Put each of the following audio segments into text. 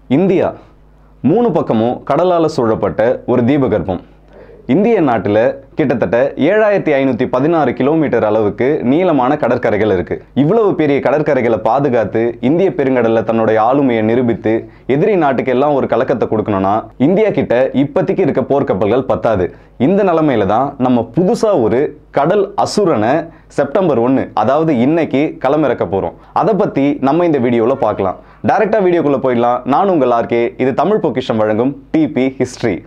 India மூணு பக்கமும் கடலால் சூழப்பட்ட ஒரு தீபகற்பம் இந்திய நாட்டில் கிட்டத்தட்ட ஏழாயிரத்தி ஐநூற்றி பதினாறு கிலோமீட்டர் அளவுக்கு நீளமான கடற்கரைகள் இருக்கு இவ்வளவு பெரிய கடற்கரைகளை பாதுகாத்து இந்திய பெருங்கடலில் தன்னுடைய ஆளுமையை நிரூபித்து எதிரி நாட்டுக்கு எல்லாம் ஒரு கலக்கத்தை கொடுக்கணும்னா இந்தியா கிட்ட இப்போதைக்கு இருக்க போர்க்கப்பல்கள் பத்தாது இந்த நிலமையில தான் நம்ம புதுசா ஒரு கடல் அசுரனை செப்டம்பர் ஒன்று அதாவது இன்னைக்கு களமிறக்க போறோம் அதை பத்தி நம்ம இந்த வீடியோவில் பார்க்கலாம் டைரக்டா வீடியோக்குள்ள போயிடலாம் நான் உங்கள் ஆர்கே இது தமிழ் பொக்கிஷம் வழங்கும் டிபி history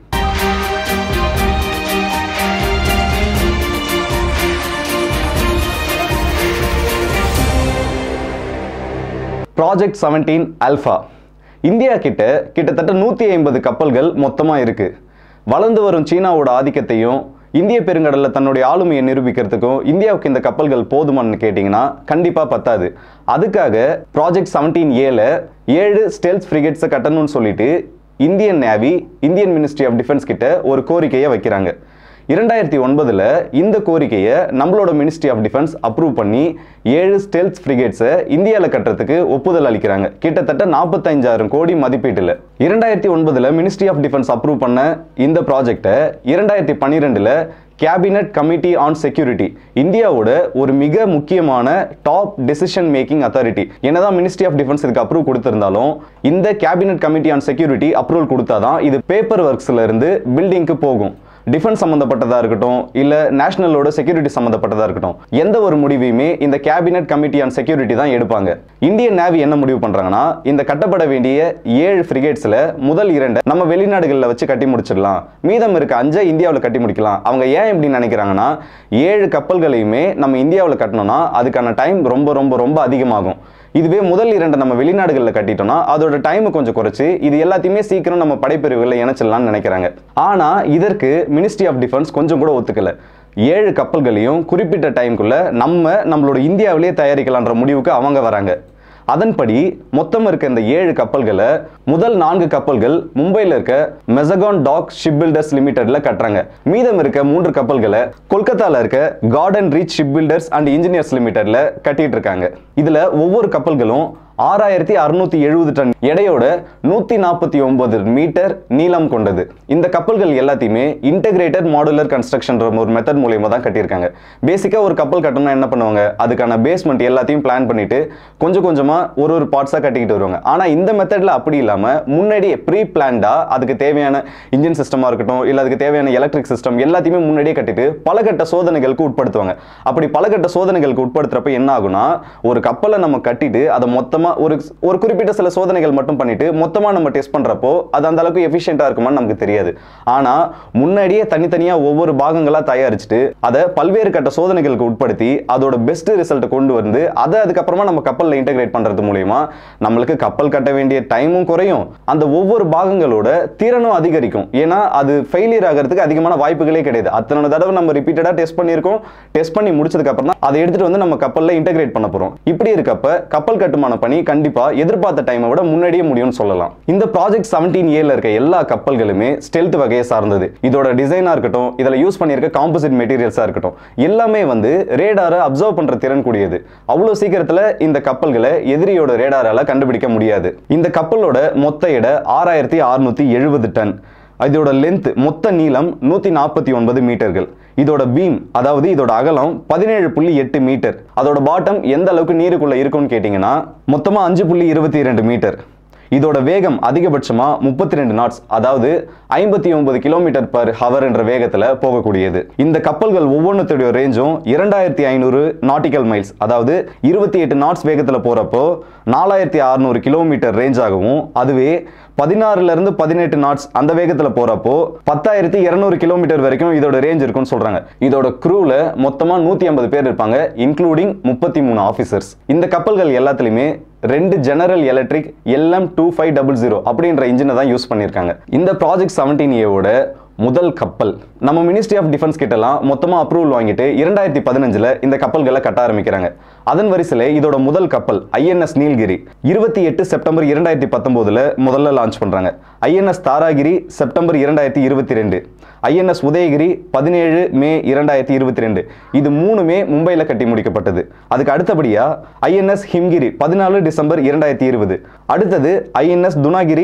project seventeen alpha India கிட்ட கிட்டத்தட்ட நூற்றி ஐம்பது கப்பல்கள் மொத்தமாக இருக்கு வளர்ந்து வரும் சீனாவோட ஆதிக்கத்தையும் இந்திய பெருங்கடலில் தன்னுடைய ஆளுமையை நிரூபிக்கிறதுக்கும் இந்தியாவுக்கு இந்த கப்பல்கள் போதுமான்னு கேட்டிங்கன்னா கண்டிப்பாக பத்தாது அதுக்காக ப்ராஜெக்ட் செவன்டீன் ஏல ஏழு ஸ்டெல்ஸ் ஃப்ரிகேட்ஸை கட்டணும்னு சொல்லிட்டு Indian navy Indian ministry of defence கிட்ட ஒரு கோரிக்கையை வைக்கிறாங்க இரண்டாயிரத்தி ஒன்பதுல இந்த கோரிக்கையை நம்மளோட மினிஸ்ட்ரி ஆஃப் டிஃபென்ஸ் அப்ரூவ் பண்ணி ஏழு ஸ்டெல்ஸ் ஃப்ரிகேட்ஸை இந்தியாவில் கட்டுறதுக்கு ஒப்புதல் அளிக்கிறாங்க கிட்டத்தட்ட நாற்பத்தைஞ்சாயிரம் கோடி மதிப்பீட்டில் இரண்டாயிரத்தி ஒன்பதுல மினிஸ்ட்ரி ஆஃப் டிஃபென்ஸ் அப்ரூவ் பண்ண இந்த ப்ராஜெக்டை இரண்டாயிரத்தி பன்னிரெண்டுல கேபினட் கமிட்டி ஆன் செக்யூரிட்டி இந்தியாவோட ஒரு மிக முக்கியமான டாப் டெசிஷன் மேக்கிங் அத்தாரிட்டி என்னதான் மினிஸ்ட்ரி ஆஃப் டிஃபென்ஸ் இதுக்கு அப்ரூவ் கொடுத்திருந்தாலும் இந்த cabinet committee on security approval கொடுத்தாதான் இது பேப்பர் ஒர்க்ஸ்ல இருந்து பில்டிங்க்கு போகும் டிஃபென்ஸ் சம்மந்தப்பட்டதாக இருக்கட்டும் இல்லை நேஷனலோட செக்யூரிட்டி சம்மந்தப்பட்டதாக இருக்கட்டும் எந்த ஒரு முடிவையுமே இந்த கேபினட் கமிட்டி ஆன் செக்யூரிட்டி தான் எடுப்பாங்க இந்தியன் நேவி என்ன முடிவு பண்ணுறாங்கன்னா இந்த கட்டப்பட வேண்டிய ஏழு ஃப்ரிகேட்ஸில் முதல் இரண்டு நம்ம வெளிநாடுகளில் வச்சு கட்டி முடிச்சிடலாம் மீதம் இருக்க அஞ்சை இந்தியாவில் கட்டி முடிக்கலாம் அவங்க ஏன் இப்படி நினைக்கிறாங்கன்னா ஏழு கப்பல்களையுமே நம்ம இந்தியாவில் கட்டணும்னா அதுக்கான டைம் ரொம்ப ரொம்ப ரொம்ப அதிகமாகும் இதுவே முதல் இரண்டு நம்ம வெளிநாடுகளில் கட்டிட்டோம்னா அதோட டைமை கொஞ்சம் குறைச்சு இது எல்லாத்தையுமே சீக்கிரம் நம்ம படைப்பிரிவுகளில் இணைச்சிடலாம்னு நினைக்கிறாங்க ஆனால் இதற்கு மினிஸ்ட்ரி ஆஃப் டிஃபென்ஸ் கொஞ்சம் கூட ஒத்துக்கல ஏழு கப்பல்களையும் குறிப்பிட்ட டைம்குள்ள நம்ம நம்மளோட இந்தியாவிலேயே தயாரிக்கலான்ற முடிவுக்கு அவங்க வராங்க அதன்படி மொத்தம் இருக்க இந்த ஏழு கப்பல்களை முதல் நான்கு கப்பல்கள் மும்பையில் இருக்க மெசகான் டாக் ஷிப் பில்டர்ஸ் லிமிடெட்ல கட்டுறாங்க மீதம் இருக்க மூன்று கப்பல்களை கொல்கத்தால இருக்க garden reach ship builders and engineers லிமிடெட்ல கட்டிட்டு இருக்காங்க இதுல ஒவ்வொரு கப்பல்களும் ஆறாயிரத்தி அறுநூத்தி எழுபது டன் எடையோட நூத்தி நாற்பத்தி ஒன்பது மீட்டர் நீளம் கொண்டது இந்த கப்பல்கள் எல்லாத்தையுமே இன்டகிரேட்டட் மாடுலர் கன்ஸ்ட்ரக்ஷன் ஒரு மெத்தட் மூலியமா தான் கட்டியிருக்காங்க பேசிக்கா ஒரு கப்பல் கட்டணும்னா என்ன பண்ணுவாங்க அதுக்கான பேஸ்மெண்ட் எல்லாத்தையும் பிளான் பண்ணிட்டு கொஞ்சம் கொஞ்சமா ஒரு ஒரு பார்ட்ஸா கட்டிக்கிட்டு வருவாங்க ஆனா இந்த மெத்தட்ல அப்படி இல்லாம முன்னாடியே ப்ரீ பிளான்டா அதுக்கு தேவையான இன்ஜின் சிஸ்டமா இருக்கட்டும் இல்ல அதுக்கு தேவையான எலக்ட்ரிக் சிஸ்டம் எல்லாத்தையுமே முன்னாடியே கட்டிட்டு பலகட்ட சோதனைகளுக்கு உட்படுத்துவாங்க அப்படி பலகட்ட சோதனைகளுக்கு உட்படுத்துறப்ப என்ன ஆகும்னா ஒரு கப்பலை நம்ம கட்டிட்டு அதை மொத்தமா ஒரு ஒரு குறிப்பிட்ட சில சோதனைகள் மட்டும் பண்ணிட்டு மொத்தமா நம்ம டெஸ்ட் பண்றப்போ அது அந்த அளவுக்கு எஃபிஷியண்டா இருக்குமான்னு நமக்கு தெரியாது ஆனா முன்னாடியே தனித்தனியா ஒவ்வொரு பாகங்களா தயாரிச்சுட்டு அதை பல்வேறு கட்ட சோதனைகளுக்கு உட்படுத்தி அதோட பெஸ்ட் ரிசல்ட் கொண்டு வந்து அதை அதுக்கப்புறமா நம்ம கப்பல்ல இன்டகிரேட் பண்றது மூலியமா நம்மளுக்கு கப்பல் கட்ட வேண்டிய டைமும் குறையும் அந்த ஒவ்வொரு பாகங்களோட திறனும் அதிகரிக்கும் ஏன்னா அது ஃபெயிலியர் ஆகிறதுக்கு அதிகமான வாய்ப்புகளே கிடையாது அத்தனை தடவை நம்ம ரிப்பீட்டடா டெஸ்ட் பண்ணியிருக்கோம் டெஸ்ட் பண்ணி முடிச்சதுக்கு அப்புறம் தான் அதை எடுத்துட்டு வந்து நம்ம கப்பல்ல இன்டகிரேட் பண்ண போறோம் இப்படி இருக்கப்ப கப்பல் கட்டுமான பணி கண்டிப்பா எதிர்பார்த்த டைமை விட முன்னாடியே முடியும்னு சொல்லலாம் இந்த ப்ராஜெக்ட் செவன்டீன் ஏல இருக்க எல்லா கப்பல்களுமே ஸ்டெல்த் வகையை சார்ந்தது இதோட டிசைனா இருக்கட்டும் இதுல யூஸ் பண்ணியிருக்க காம்போசிட் மெட்டீரியல்ஸா இருக்கட்டும் எல்லாமே வந்து ரேடாரை அப்சர்வ் பண்ற திறன் கூடியது அவ்வளவு சீக்கிரத்துல இந்த கப்பல்களை எதிரியோட ரேடாரால கண்டுபிடிக்க முடியாது இந்த கப்பலோட மொத்த எடை ஆறாயிரத்தி அறுநூத்தி எழுபது டன் இதோட லென்த் மொத்த நீளம் நூத்தி நாற்பத்தி ஒன்பது மீட்டர்கள் இதோட பீம் அதாவது இதோட அகலம் பதினேழு புள்ளி எட்டு மீட்டர் அதோட பாட்டம் எந்த அளவுக்கு நீருக்குள்ள இருக்கும்னு கேட்டிங்கன்னா மொத்தமா அஞ்சு புள்ளி இருபத்தி இரண்டு மீட்டர் இதோட வேகம் அதிகபட்சமா முப்பத்தி ரெண்டு நாட்ஸ் அதாவது ஐம்பத்தி ஒன்பது கிலோமீட்டர் பர் ஹவர் என்ற வேகத்துல போகக்கூடியது இந்த கப்பல்கள் ஒவ்வொன்றுத்துடைய ரேஞ்சும் இரண்டாயிரத்தி ஐநூறு நாட்டிக்கல் மைல்ஸ் அதாவது இருபத்தி எட்டு நாட்ஸ் வேகத்துல போறப்போ நாலாயிரத்தி அறுநூறு கிலோமீட்டர் ரேஞ்ச் ஆகவும் அதுவே பதினாறுல இருந்து பதினெட்டு நாட்ஸ் அந்த வேகத்துல போறப்போ பத்தாயிரத்தி இருநூறு கிலோமீட்டர் வரைக்கும் இதோட ரேஞ்ச் இருக்கும்னு சொல்றாங்க இதோட க்ரூல மொத்தமா நூத்தி ஐம்பது பேர் இருப்பாங்க இன்க்ளூடிங் முப்பத்தி மூணு ஆஃபீஸர்ஸ் இந்த கப்பல்கள் எல்லாத்துலயுமே ரெண்டு General Electric LM two five double zero அப்படின்ற இன்ஜினை தான் யூஸ் பண்ணியிருக்காங்க இந்த ப்ராஜெக்ட் செவன்டீன் ஏவோட முதல் கப்பல் நம்ம மினிஸ்ட்ரி ஆஃப் டிஃபென்ஸ் கிட்டலாம் மொத்தமாக அப்ரூவல் வாங்கிட்டு இரண்டாயிரத்தி பதினஞ்சில் இந்த கப்பல்களை கட்ட ஆரம்பிக்கிறாங்க அதன் வரிசையில் இதோட முதல் கப்பல் ஐஎன்எஸ் நீல்கிரி இருபத்தி எட்டு செப்டம்பர் இரண்டாயிரத்தி பத்தொம்போதில் முதல்ல லான்ச் பண்ணுறாங்க ஐஎன்எஸ் தாராகிரி செப்டம்பர் இரண்டாயிரத்தி இருபத்தி ரெண்டு ஐஎன்எஸ் உதயகிரி பதினேழு மே இரண்டாயிரத்தி இருபத்தி ரெண்டு இது மூணுமே மும்பையில் கட்டி முடிக்கப்பட்டது அதுக்கு அடுத்தபடியாக ஐஎன்எஸ் ஹிம்கிரி பதினாலு டிசம்பர் இரண்டாயிரத்தி இருபது அடுத்தது ஐஎன்எஸ் துனாகிரி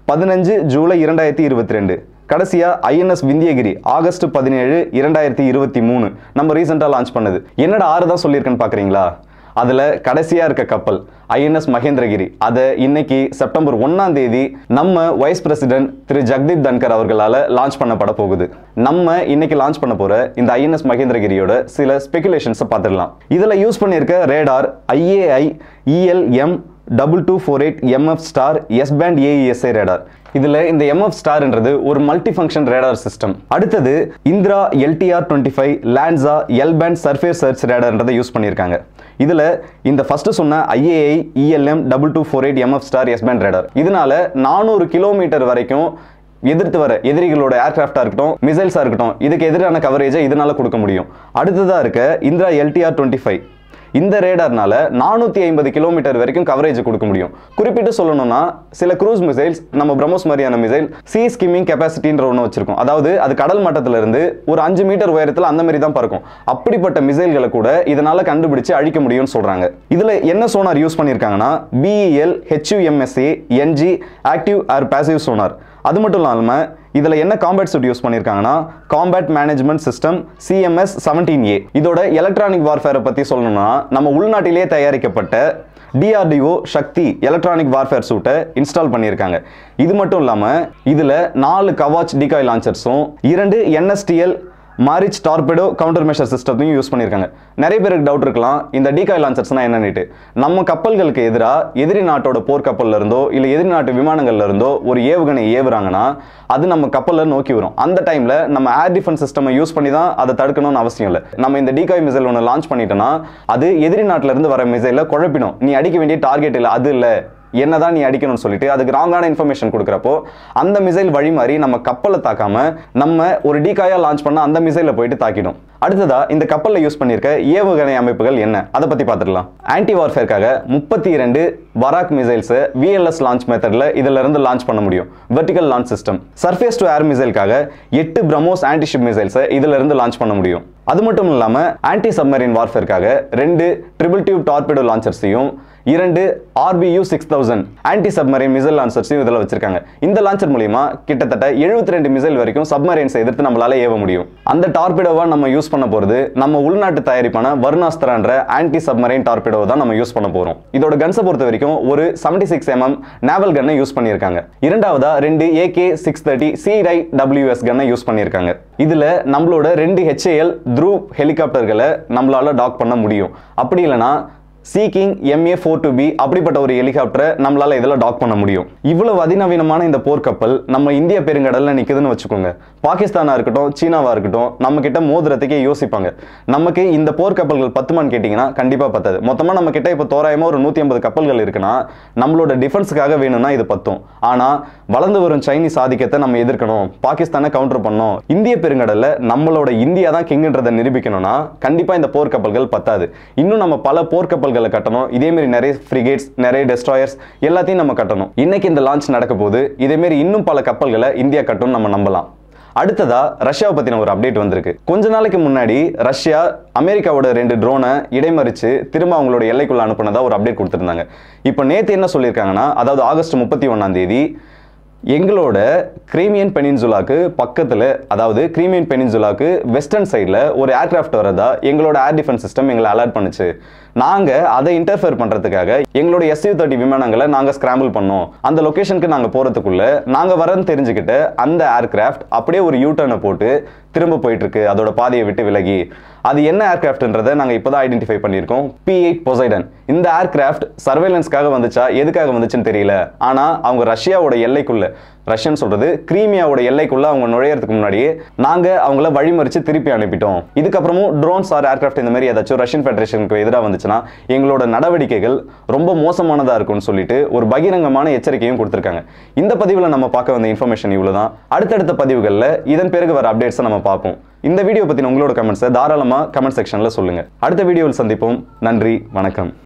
பதினஞ்சு ஜூலை இரண்டாயிரத்தி இருபத்தி ரெண்டு கடைசியா ஐஎன்எஸ் விந்தியகிரி ஆகஸ்ட் பதினேழு இரண்டாயிரத்தி இருபத்தி மூணு நம்ம ரீசெண்டாக லான்ச் பண்ணது என்னடா ஆறு தான் சொல்லியிருக்கேன்னு பார்க்குறீங்களா அதில் கடைசியாக இருக்க கப்பல் ஐஎன்எஸ் மகேந்திரகிரி அதை இன்னைக்கு செப்டம்பர் ஒன்னாம் தேதி நம்ம வைஸ் பிரசிடென்ட் திரு ஜக்தீப் தன்கர் அவர்களால் லான்ச் பண்ணப்பட போகுது நம்ம இன்னைக்கு லான்ச் பண்ண போகிற இந்த ஐஎன்எஸ் மகேந்திரகிரியோட சில ஸ்பெகுலேஷன்ஸை பார்த்துடலாம் இதில் யூஸ் பண்ணியிருக்க radar IAI ELM double two four eight MF star S band AESA radar இதில் இந்த எம்எஃப் ஸ்டார்ன்றது ஒரு மல்டி ஃபங்க்ஷன் ரேடார் சிஸ்டம் அடுத்தது Indra LTR twenty five Lanza L band surface search ரேடார்ன்றதை யூஸ் பண்ணியிருக்காங்க இதில் இந்த ஃபர்ஸ்ட் சொன்ன IAI ELM double two four eight MF star S band radar இதனால நானூறு கிலோமீட்டர் வரைக்கும் எதிர்த்து வர எதிரிகளோட ஏர்கிராஃப்டாக இருக்கட்டும் மிசைல்ஸாக இருக்கட்டும் இதுக்கு எதிரான கவரேஜை இதனால கொடுக்க முடியும் அடுத்ததாக இருக்க இந்திரா எல்டிஆர் டுவெண்ட்டி ஃபைவ் இந்த ரேடார்னால நானூற்றி ஐம்பது கிலோமீட்டர் வரைக்கும் கவரேஜ் கொடுக்க முடியும் குறிப்பிட்டு சொல்லணும்னா சில க்ரூஸ் மிசைல்ஸ் நம்ம பிரம்மோஸ் மாதிரியான மிசைல் சி ஸ்கிம்மிங் கெப்பாசிட்டின்ற ஒன்று வச்சிருக்கோம் அதாவது அது கடல் மட்டத்துல இருந்து ஒரு அஞ்சு மீட்டர் உயரத்தில் அந்த மாதிரி தான் பறக்கும் அப்படிப்பட்ட மிசைல்களை கூட இதனால கண்டுபிடிச்சு அழிக்க முடியும்னு சொல்றாங்க இதுல என்ன சோனார் யூஸ் பண்ணியிருக்காங்கன்னா BEL HUMSA NG active or passive sonar அது மட்டும் இல்லாமல் இதில் என்ன காம்பேட் சூட் யூஸ் பண்ணியிருக்காங்கன்னா combat management system CMS seventeen A இதோட எலக்ட்ரானிக் வார்ஃபேரை பற்றி சொல்லணும்னா நம்ம உள்நாட்டிலேயே தயாரிக்கப்பட்ட டிஆர்டிஓ சக்தி எலக்ட்ரானிக் வார்ஃபேர் சூட்டை இன்ஸ்டால் பண்ணியிருக்காங்க இது மட்டும் இல்லாமல் இதில் நாலு கவாச் டிகாய் லான்ச்சர்ஸும் இரண்டு NSTL Maareech torpedo counter measure சிஸ்டத்தையும் யூஸ் பண்ணியிருக்காங்க நிறைய பேருக்கு டவுட் இருக்கலாம் இந்த டிகாய் லான்ச்சர்ஸ்னா என்னன்னுட்டு நம்ம கப்பல்களுக்கு எதிராக எதிரி நாட்டோட போர் கப்பல்ல இருந்தோ இல்லை எதிரி நாட்டு விமானங்கள்ல இருந்தோ ஒரு ஏவுகணை ஏவுறாங்கன்னா அது நம்ம கப்பல்ல நோக்கி வரும் அந்த டைம்ல நம்ம ஏர் டிஃபென்ஸ் சிஸ்டம் யூஸ் பண்ணி தான் அதை தடுக்கணும்னு அவசியம் இல்லை நம்ம இந்த டிகாய் மிசைல் ஒன்று லான்ச் பண்ணிட்டோம்னா அது எதிரி நாட்டுல இருந்து வர மிசைல குழப்பிடும் நீ அடிக்க வேண்டிய டார்கெட் இல்லை அது இல்லை என்னதான் நீ அடிக்கணும்னு சொல்லிட்டு அதுக்கு ராங்கான இன்ஃபர்மேஷன் கொடுக்குறப்போ அந்த மிசைல் வழி மாதிரி நம்ம கப்பலை தாக்காம நம்ம ஒரு டீகாயா லான்ச் பண்ண அந்த மிசைல போயிட்டு தாக்கிடும் அடுத்ததா இந்த கப்பலில் யூஸ் பண்ணியிருக்க ஏவுகணை அமைப்புகள் என்ன அதை பத்தி பார்த்துடலாம் ஆன்டி வார்ஃபேர்க்காக முப்பத்தி இரண்டு வராக் மிசைல்ஸை விஎல்எஸ் லான்ச் மெத்தட்ல இதுல இருந்து லான்ச் பண்ண முடியும் vertical launch system surface to air மிசைலுக்காக எட்டு பிரம்மோஸ் ஆன்டிஷிப் மிசைல்ஸை இதுல இருந்து லான்ச் பண்ண முடியும் அது மட்டும் இல்லாம ஆன்டி சப்மரின் வார்ஃபேர்க்காக ரெண்டு ட்ரிபிள் டியூப் டார்பெடோ லான்ச்சர்ஸையும் இரண்டு RBU six thousand anti submarine missile லான்ச்சர்ஸையும் இதில் வச்சிருக்காங்க இந்த லான்ச்சர் மூலியமா கிட்டத்தட்ட எழுபத்தி ரெண்டு மிசைல் வரைக்கும் சப்மரைன்ஸை எதிர்த்து நம்மளால ஏவ முடியும் அந்த டார்பிடோவா நம்ம யூஸ் பண்ண போறது நம்ம உள்நாட்டு தயாரிப்பான வருணாஸ்திரான்ற ஆன்டி சப்மரைன் டார்பிடோ தான் நம்ம யூஸ் பண்ண போறோம் இதோட கன்ஸை பொறுத்த வரைக்கும் ஒரு செவன்டி சிக்ஸ் எம்எம் நேவல் கன்னை யூஸ் பண்ணியிருக்காங்க இரண்டாவதா ரெண்டு AK six thirty CIWS கன்னை யூஸ் பண்ணியிருக்காங்க இதுல நம்மளோட ரெண்டு ஹெச்ஏஎல் த்ரூ ஹெலிகாப்டர்களை நம்மளால டாக் பண்ண முடியும் அப்படி இல்லைன்னா Sea King MA four two B அப்படிப்பட்ட ஒரு ஹெலிகாப்டரை நம்மளால இதில் டாக் பண்ண முடியும் இவ்வளவு அதிநவீனமான இந்த போர்க்கப்பல் நம்ம இந்திய பெருங்கடல்ல நிக்குதுன்னு வச்சுக்கோங்க பாகிஸ்தானா இருக்கட்டும் சீனாவா இருக்கட்டும் நம்ம கிட்ட மோதிரத்துக்கே யோசிப்பாங்க நமக்கு இந்த போர்க்கப்பல்கள் பத்துமான்னு கேட்டிங்கன்னா கண்டிப்பா பத்தாது மொத்தமா நம்ம கிட்ட இப்போ தோராயமா ஒரு நூத்தி ஐம்பது கப்பல்கள் இருக்குன்னா நம்மளோட டிஃபென்ஸுக்காக வேணும்னா இது பத்தும் ஆனா வளர்ந்து வரும் சைனீஸ் ஆதிக்கத்தை நம்ம எதிர்க்கணும் பாகிஸ்தானை கவுண்டர் பண்ணணும் இந்திய பெருங்கடல்ல நம்மளோட இந்தியா தான் கிங்குன்றதை நிரூபிக்கணும்னா கண்டிப்பா இந்த போர்க்கப்பல்கள் பத்தாது இன்னும் நம்ம பல போர்க்கப்பல்களை கட்டணும் இதே மாதிரி நிறைய ஃப்ரிகேட்ஸ் நிறைய டெஸ்ட்ராயர்ஸ் எல்லாத்தையும் நம்ம கட்டணும் இன்னைக்கு இந்த லான்ச் நடக்க போது இதே மாதிரி இன்னும் பல கப்பல்களை இந்தியா கட்டும் நம்ம நம்பலாம் அடுத்ததா ரஷ்யாவை பத்தின ஒரு அப்டேட் வந்திருக்கு கொஞ்ச நாளைக்கு முன்னாடி ரஷ்யா அமெரிக்காவோட ரெண்டு ட்ரோனை இடைமறிச்சு திரும்ப அவங்களோட எல்லைக்குள்ள அனுப்புனதா ஒரு அப்டேட் கொடுத்திருந்தாங்க இப்போ நேத்து என்ன சொல்லியிருக்காங்கன்னா அதாவது ஆகஸ்ட் முப்பத்தி ஒன்னாம் தேதி எங்களோட கிரீமியன் பெனின்சுலாக்கு பக்கத்தில் அதாவது கிரீமியன் பெனின்சுலாக்கு வெஸ்டர்ன் சைடில் ஒரு ஏர்கிராஃப்ட் வரதா எங்களோட ஏர் டிஃபென்ஸ் சிஸ்டம் எங்களை அலர்ட் பண்ணுச்சு நாங்கள் அதை இன்டர்ஃபியர் பண்ணுறதுக்காக எங்களோட எஸ்யூ தேர்ட்டி விமானங்களை நாங்கள் ஸ்கிராம்பிள் பண்ணோம் அந்த லொக்கேஷனுக்கு நாங்கள் போகிறதுக்குள்ள நாங்கள் வரன்னு தெரிஞ்சுக்கிட்டு அந்த ஏர்கிராஃப்ட் அப்படியே ஒரு யூட்டர்னை போட்டு திரும்ப போயிட்டு இருக்கு அதோட பாதையை விட்டு விலகி அது என்ன ஏர்கிராஃப்ட்ன்றதை நாங்கள் இப்போ தான் ஐடென்டிஃபை பண்ணியிருக்கோம் பி எயிட் பொசைடன் இந்த ஏர்கிராஃப்ட் சர்வேலன்ஸ்க்காக வந்துச்சா எதுக்காக வந்துச்சுன்னு தெரியல ஆனால் அவங்க ரஷ்யாவோட எல்லைக்குள்ள ரஷ்யன் சொல்றது கிரீமியாவோட எல்லைக்குள்ள அவங்க நுழையறதுக்கு முன்னாடியே நாங்க அவங்கள வழிமறிச்சு திருப்பி அனுப்பிட்டோம் இதுக்கப்புறமும் ட்ரோன்ஸ் ஆர் ஏர்கிராஃப்ட் இந்த மாதிரி ஏதாச்சும் ரஷ்யன் ஃபெடரேஷனுக்கு எதிராக வந்துச்சுன்னா எங்களோட நடவடிக்கைகள் ரொம்ப மோசமானதா இருக்கும்னு சொல்லிட்டு ஒரு பகிரங்கமான எச்சரிக்கையும் கொடுத்திருக்காங்க இந்த பதிவில் நம்ம பார்க்க வந்த இன்ஃபர்மேஷன் இவ்வளவுதான் அடுத்தடுத்த பதிவுகளில் இதன் பிறகு வர அப்டேட்ஸை நம்ம பார்ப்போம் இந்த வீடியோ பத்தின உங்களோட கமெண்ட்ஸை தாராளமாக கமெண்ட் செக்ஷன்ல சொல்லுங்க அடுத்த வீடியோவில் சந்திப்போம் நன்றி வணக்கம்